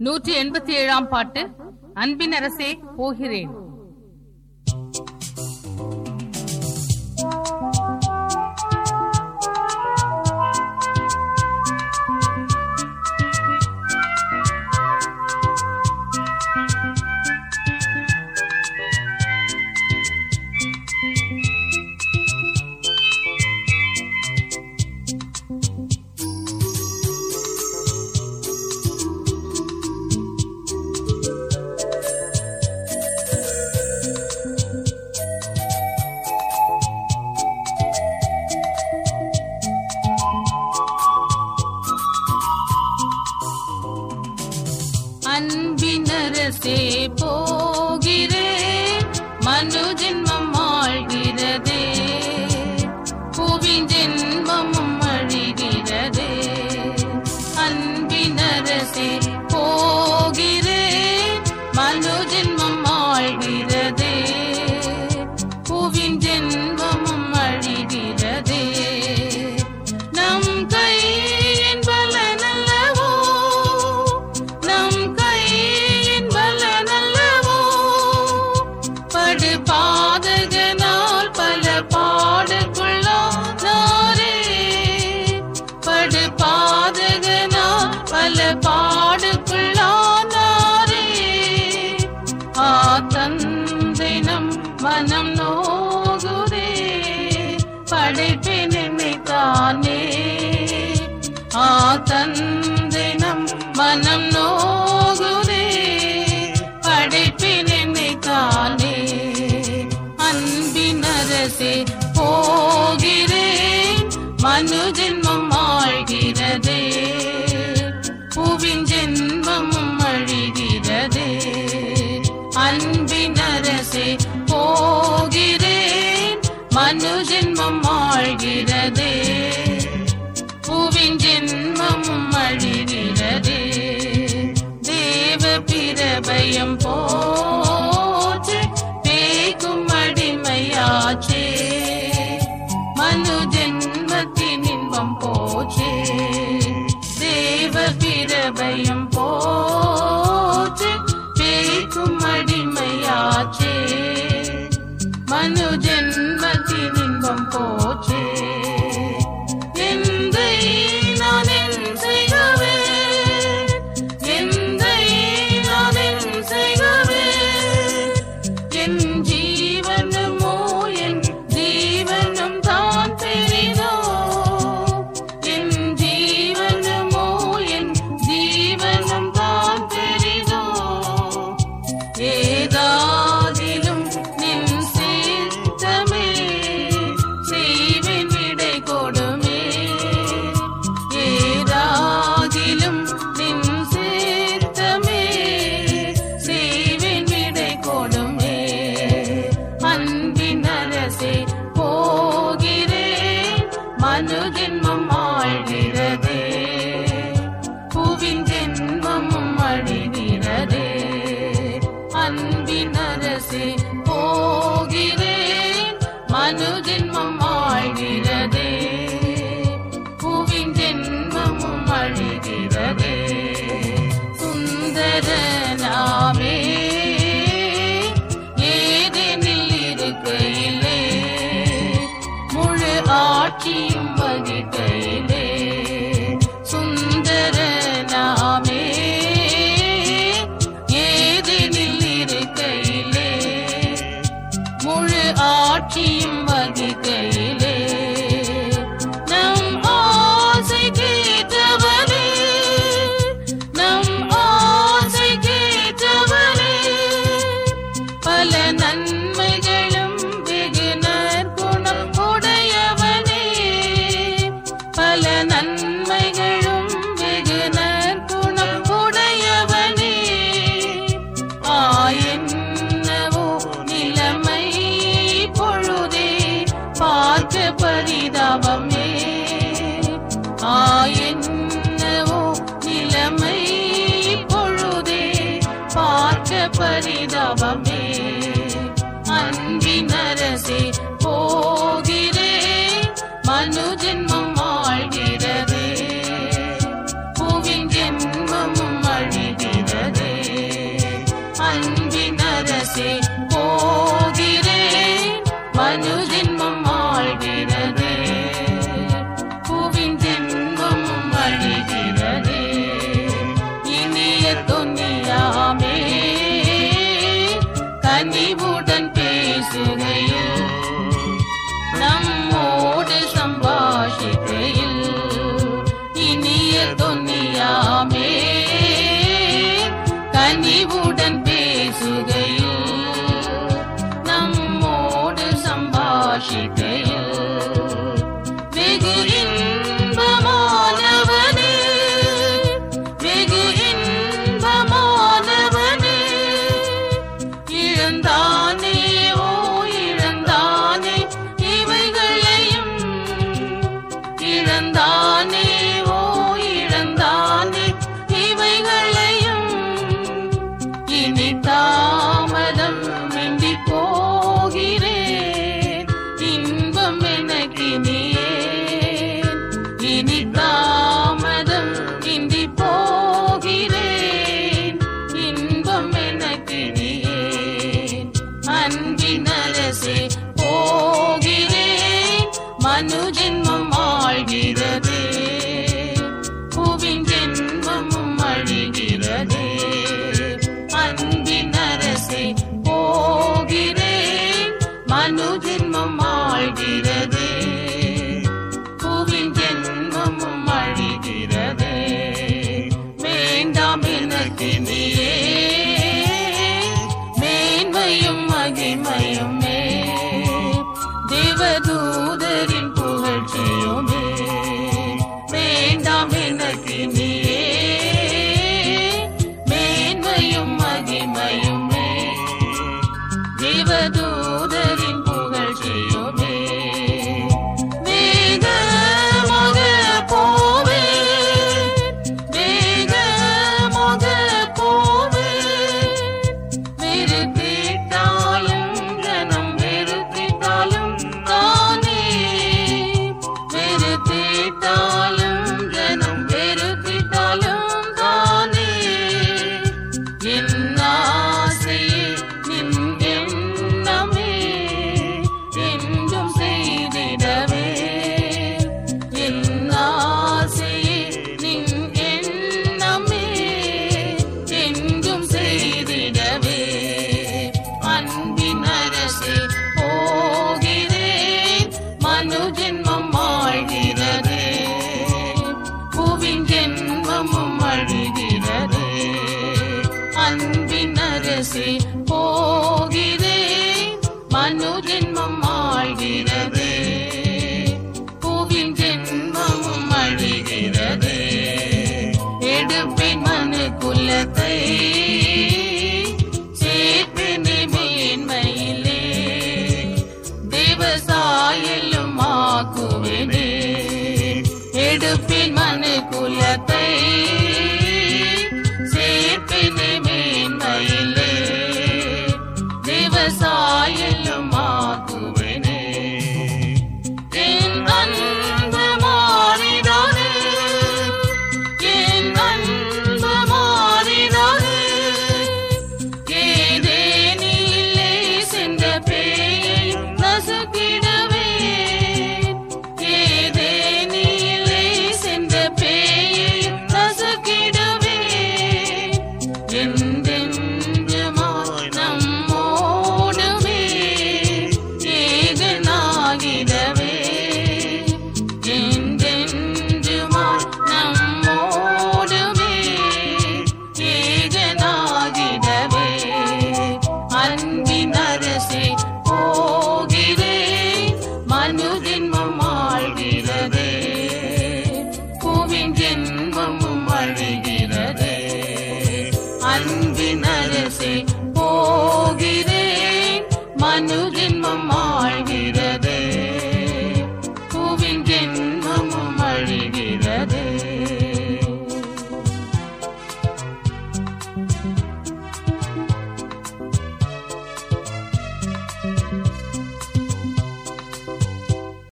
நூற்றி எண்பத்தி ஏழாம் பாட்டு அன்பின் அரசே போகிறேன் அன்பினரசே போகிறேன் மனு ஜென்மம் ஆழ்கிறதே புவின் ஜென்மமும் அழிகிறதே அன்பினரசே போகிறேன் மனு ஜென்மம் ஆழ்கிறதே புவின் ஜென்மமும் அழிகிறதே நம் கையின் பலனல்லவோ நம் கையின் பலனல்லவோ படு பாதகனால் பல பாடுக்குள்ளானாரே படு பாதகனால் பல பாடுக்குள்ளானாரே ஆ தந்தை நம் மனம் நோகுதே படைப்பின் நினைத்தானே ஆ தந்தை நம் மனம் நோகுதே படைப்பின் நினைத்தானே அன்பின் அரசே போகிறேன் மனு ஜென்மம் ஆழ்கிறதே புவின் ஜென்மமும் அழிகிறதே அன்பின் அரசே போகிறேன் மனு ஜென்மம் ஆழ்கிறதே பூவின் ஜென்மமும் அழிகிறதே தேவ பிரபயம் போற்று பேய்க்கும் அடிமையாச்சே மனு ஜென்மத்தின் இன்பம் போச்சே தேவ பிரபயம் போற்று பேய்க்கும் அடிமையாச்சே மனு ஜென்மத்தின் இன்பம் போச்சே எந்தை நான் என் செய்கவே எந்தை நான் என் செய்கவே என் ஜீவனுமோ என் ஜீவனும் தான் பெரிதோ என் ஜீவனுமோ என் ஜீவனும் தான் பெரிதோ ஏதாதிலும் நின் சித்தமே செய்வின் விடை கொடுமே ஏதாதிலும் நின் சித்தமே செய்வின் விடை கொடுமே அன்பின் அரசே போகிறேன் மனு ஜென்மம் ஆழ்கிறதே புவின் ஜென்மமும் அழிகிறதே அன்பின் அரசே போகிறேன் மனு ஜென்மம் ஆழ்கிறதே புவின் ஜென்மமும் அழிகிறதே சுந்தரனாமே ஏதெனில் இருக்கையிலே முழு ஆட்சியும் வகிக்கையிலே சுந்தரனாமே ஏதெனில் இருக்கையிலே முழு ஆட்சியும் வகிக்கையிலே நம் ஆசை கேட்டவரே நம் ஆசை கேட்டவரே பல நன்மைகளும் வெகு நற்குணம் உடையவனே பல நன்மைகளும் வெகு நற்குணம் உடையவனே ஆயன்னவோ நிலைமை பொழுதே பார்க்க பரிதாபமே ஆயன்னவோ நிலைமை பொழுதே பார்க்க பரிதாபமே அன்பின் அரசே போகிறேன் மனு ஜென்மம் ஆழ்கிறதே பூவின் ஜென்மமும் அழிகிறதே கனிவுடன் பேசுகையில் நம்மோடு சம்பாஷிக்கையில் வெகு இன்பமானவனே வெகு இன்பமானவனே இழந்தானே ஓ இழந்தானே இவைகளையும் இழந்தானே ஓ இழந்தானே இவைகளையும் இனி தாமதம் இன்றி போகிறேன் இன்பம் எனக்கு நீயேன் இனி தாமதம் இன்றி போகிறேன் இன்பம் எனக்கு நீயேன் அன்பின் அரசே போகிறேன் மனு ஜென்மம் ஆழ்கிறதே புவின் ஜென்மமும் அழிகிறதே அன்பின் அரசே போகிறேன் மனு ஜென்மம் ஆழ்கிறதே புவின் ஜென்மமும் அழிகிறதே வேண்டாம் எனக்கு நீயே மேன்மையும் மகிமையுமே தேவதூதரின் புகழ்ச்சியுமே வேண்டாம் எனக்கு நீயே மேன்மையும் மகிமையுமே தேவதூதரின் புகழ்ச்சியுமே வேகமாக போவேன் வேகமாக போவேன் வெறுத்திட்டாலும் ஜனம் வெறுத்திட்டாலும் தானே வெறுத்திட்டாலும் ஜனம் வெறுத்திட்டாலும் தானே என் ஆசையே நின் எண்ணமே என்றும் செய்திடவே என் ஆசையே நின் எண்ணமே என்றும் செய்திடவே அன்பின் அரசே போகிறேன் மனு ஜென்மம் ஆழ்கிறதே புவின் ஜென்மமும் அழுகிறதே அன்பின் அரசே போகிறேன் மனு ஜென்மம் ஆழ்கிறதே புவின் ஜென்மமும் அழுகிறதே எடுப்பின் மனு குலத்தை சேர்ப்பினி மேன்மையிலே தேவசாயிலும் ஆக்குவேனே எடுப்பின் மனு குலத்தை சேர்ப்பினி மேன்மையிலே தேவசாயிலும் ஆக்குவேனே என் அன்பு மாறினானே என் அன்பு மாறினானே ஏதேனிலே சென்ற பேயை நசுக்கிடவே ஏதேனிலே சென்ற பேயை நசுக்கிடவே என்